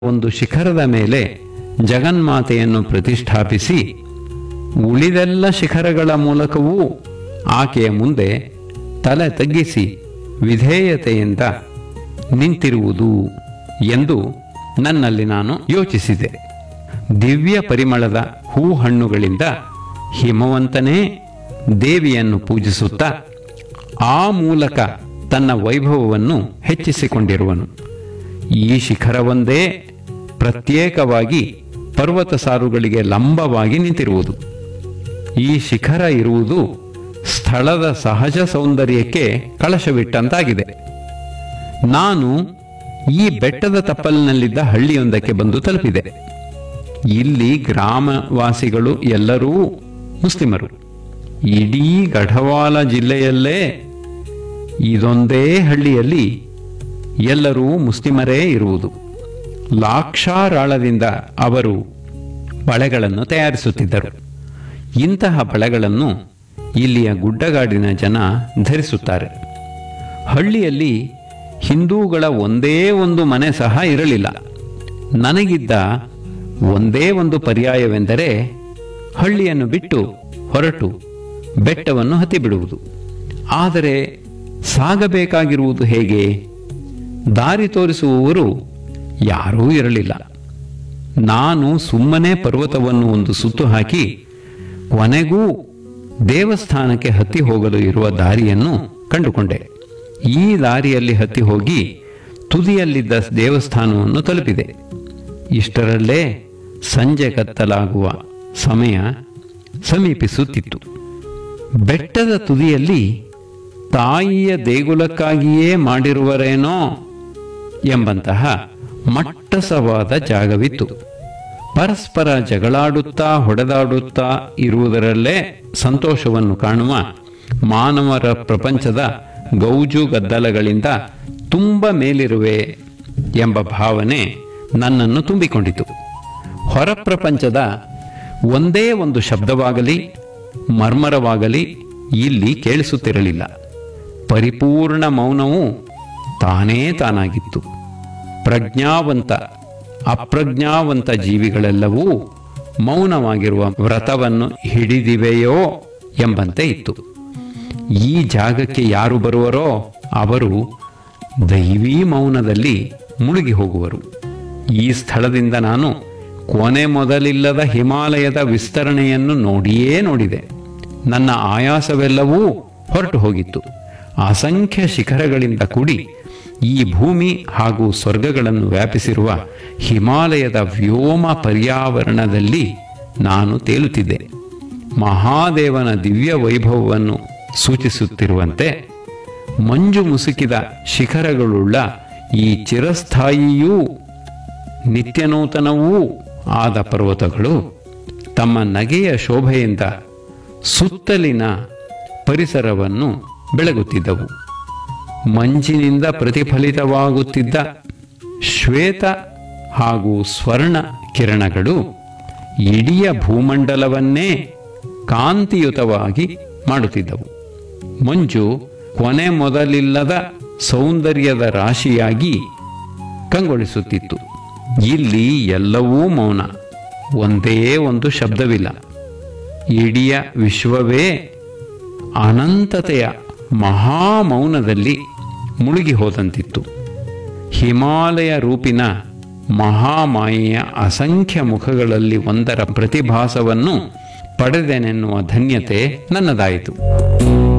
ಒಂದು ಶಿಖರದ ಮೇಲೆ ಜಗನ್ಮಾತೆಯನ್ನು ಪ್ರತಿಷ್ಠಾಪಿಸಿ ಉಳಿದೆಲ್ಲ ಶಿಖರಗಳ ಮೂಲಕವೂ ಆಕೆಯ ಮುಂದೆ ತಲೆ ತಗ್ಗಿಸಿ ವಿಧೇಯತೆಯಿಂದ ನಿಂತಿರುವುದು ಎಂದು ನನ್ನಲ್ಲಿ ನಾನು ಯೋಚಿಸಿದೆ ದಿವ್ಯ ಪರಿಮಳದ ಹೂ ಹಣ್ಣುಗಳಿಂದ ಹಿಮವಂತನೇ ದೇವಿಯನ್ನು ಪೂಜಿಸುತ್ತಾ ಆ ಮೂಲಕ ತನ್ನ ವೈಭವವನ್ನು ಹೆಚ್ಚಿಸಿಕೊಂಡಿರುವನು ಈ ಶಿಖರವೊಂದೇ ಪ್ರತ್ಯೇಕವಾಗಿ ಪರ್ವತ ಸಾರುಗಳಿಗೆ ಲಂಬವಾಗಿ ನಿಂತಿರುವುದು ಈ ಶಿಖರ ಇರುವುದು ಸ್ಥಳದ ಸಹಜ ಸೌಂದರ್ಯಕ್ಕೆ ಕಳಶವಿಟ್ಟಂತಾಗಿದೆ ನಾನು ಈ ಬೆಟ್ಟದ ತಪ್ಪಲಿನಲ್ಲಿದ್ದ ಹಳ್ಳಿಯೊಂದಕ್ಕೆ ಬಂದು ತಲುಪಿದೆ ಇಲ್ಲಿ ಗ್ರಾಮವಾಸಿಗಳು ಎಲ್ಲರೂ ಮುಸ್ಲಿಮರು ಇಡೀ ಗಢವಾಲ ಜಿಲ್ಲೆಯಲ್ಲೇ ಇದೊಂದೇ ಹಳ್ಳಿಯಲ್ಲಿ ಎಲ್ಲರೂ ಮುಸ್ಲಿಮರೇ ಇರುವುದು ಲಾಕ್ಷಾರಾಳದಿಂದ ಅವರು ಬಳೆಗಳನ್ನು ತಯಾರಿಸುತ್ತಿದ್ದರು ಇಂತಹ ಬಳೆಗಳನ್ನು ಇಲ್ಲಿಯ ಗುಡ್ಡಗಾಡಿನ ಜನ ಧರಿಸುತ್ತಾರೆ ಹಳ್ಳಿಯಲ್ಲಿ ಹಿಂದೂಗಳ ಒಂದೇ ಒಂದು ಮನೆ ಸಹ ಇರಲಿಲ್ಲ ನನಗಿದ್ದ ಒಂದೇ ಒಂದು ಪರ್ಯಾಯವೆಂದರೆ ಹಳ್ಳಿಯನ್ನು ಬಿಟ್ಟು ಹೊರಟು ಬೆಟ್ಟವನ್ನು ಹತ್ತಿಬಿಡುವುದು ಆದರೆ ಸಾಗಬೇಕಾಗಿರುವುದು ಹೇಗೆ ದಾರಿ ತೋರಿಸುವವರು ಯಾರೂ ಇರಲಿಲ್ಲ ನಾನು ಸುಮ್ಮನೆ ಪರ್ವತವನ್ನು ಒಂದು ಸುತ್ತು ಹಾಕಿ ಕೊನೆಗೂ ದೇವಸ್ಥಾನಕ್ಕೆ ಹತ್ತಿ ಹೋಗಲು ಇರುವ ದಾರಿಯನ್ನು ಕಂಡುಕೊಂಡೆ ಈ ದಾರಿಯಲ್ಲಿ ಹತ್ತಿ ಹೋಗಿ ತುದಿಯಲ್ಲಿದ್ದ ದೇವಸ್ಥಾನವನ್ನು ತಲುಪಿದೆ ಇಷ್ಟರಲ್ಲೇ ಸಂಜೆ ಕತ್ತಲಾಗುವ ಸಮಯ ಸಮೀಪಿಸುತ್ತಿತ್ತು ಬೆಟ್ಟದ ತುದಿಯಲ್ಲಿ ತಾಯಿಯ ದೇಗುಲಕ್ಕಾಗಿಯೇ ಮಾಡಿರುವರೇನೋ ಎಂಬಂತಹ ಮಟ್ಟಸವಾದ ಜಾಗವಿತ್ತು ಪರಸ್ಪರ ಜಗಳಾಡುತ್ತಾ ಹೊಡೆದಾಡುತ್ತಾ ಇರುವುದರಲ್ಲೇ ಸಂತೋಷವನ್ನು ಕಾಣುವ ಮಾನವರ ಪ್ರಪಂಚದ ಗೌಜು ಗದ್ದಲಗಳಿಂದ ತುಂಬ ಮೇಲಿರುವೆ ಎಂಬ ಭಾವನೆ ನನ್ನನ್ನು ತುಂಬಿಕೊಂಡಿತು ಹೊರ ಪ್ರಪಂಚದ ಒಂದೇ ಒಂದು ಶಬ್ದವಾಗಲಿ ಮರ್ಮರವಾಗಲಿ ಇಲ್ಲಿ ಕೇಳಿಸುತ್ತಿರಲಿಲ್ಲ ಪರಿಪೂರ್ಣ ಮೌನವು ತಾನೇ ತಾನಾಗಿತ್ತು ಪ್ರಜ್ಞಾವಂತ ಅಪ್ರಜ್ಞಾವಂತ ಜೀವಿಗಳೆಲ್ಲವೂ ಮೌನವಾಗಿರುವ ವ್ರತವನ್ನು ಹಿಡಿದಿವೆಯೋ ಎಂಬಂತೆ ಇತ್ತು ಈ ಜಾಗಕ್ಕೆ ಯಾರು ಬರುವರೋ ಅವರು ದೈವೀ ಮೌನದಲ್ಲಿ ಮುಳುಗಿ ಹೋಗುವರು ಈ ಸ್ಥಳದಿಂದ ನಾನು ಕೊನೆ ಮೊದಲಿಲ್ಲದ ಹಿಮಾಲಯದ ವಿಸ್ತರಣೆಯನ್ನು ನೋಡಿಯೇ ನೋಡಿದೆ ನನ್ನ ಆಯಾಸವೆಲ್ಲವೂ ಹೊರಟು ಹೋಗಿತ್ತು ಅಸಂಖ್ಯ ಶಿಖರಗಳಿಂದ ಕೂಡಿ ಈ ಭೂಮಿ ಹಾಗೂ ಸ್ವರ್ಗಗಳನ್ನು ವ್ಯಾಪಿಸಿರುವ ಹಿಮಾಲಯದ ವ್ಯೋಮ ಪರ್ಯಾವರಣದಲ್ಲಿ ನಾನು ತೇಲುತ್ತಿದ್ದೆ ಮಹಾದೇವನ ದಿವ್ಯ ವೈಭವವನ್ನು ಸೂಚಿಸುತ್ತಿರುವಂತೆ ಮಂಜು ಮುಸುಕಿದ ಶಿಖರಗಳುಳ್ಳ ಈ ಚಿರಸ್ಥಾಯಿಯೂ ನಿತ್ಯನೂತನವೂ ಆದ ಪರ್ವತಗಳು ತಮ್ಮ ನಗೆಯ ಶೋಭೆಯಿಂದ ಸುತ್ತಲಿನ ಪರಿಸರವನ್ನು ಬೆಳಗುತ್ತಿದ್ದವು ಮಂಜಿನಿಂದ ಪ್ರತಿಫಲಿತವಾಗುತ್ತಿದ್ದ ಶ್ವೇತ ಹಾಗೂ ಸ್ವರ್ಣ ಕಿರಣಗಳು ಇಡೀ ಭೂಮಂಡಲವನ್ನೇ ಕಾಂತಿಯುತವಾಗಿ ಮಾಡುತ್ತಿದ್ದವು ಮಂಜು ಕೊನೆ ಮೊದಲಿಲ್ಲದ ಸೌಂದರ್ಯದ ರಾಶಿಯಾಗಿ ಕಂಗೊಳಿಸುತ್ತಿತ್ತು ಇಲ್ಲಿ ಎಲ್ಲವೂ ಮೌನ ಒಂದೇ ಒಂದು ಶಬ್ದವಿಲ್ಲ ಇಡೀ ವಿಶ್ವವೇ ಅನಂತತೆಯ ಮಹಾಮೌನದಲ್ಲಿ ಮುಳುಗಿ ಹೋದಂತಿತ್ತು ಹಿಮಾಲಯ ರೂಪಿನ ಮಹಾಮಾಯೆಯ ಅಸಂಖ್ಯ ಮುಖಗಳಲ್ಲಿ ಒಂದರ ಪ್ರತಿಭಾಸವನ್ನು ಪಡೆದೆನೆನ್ನುವ ಧನ್ಯತೆ ನನ್ನದಾಯಿತು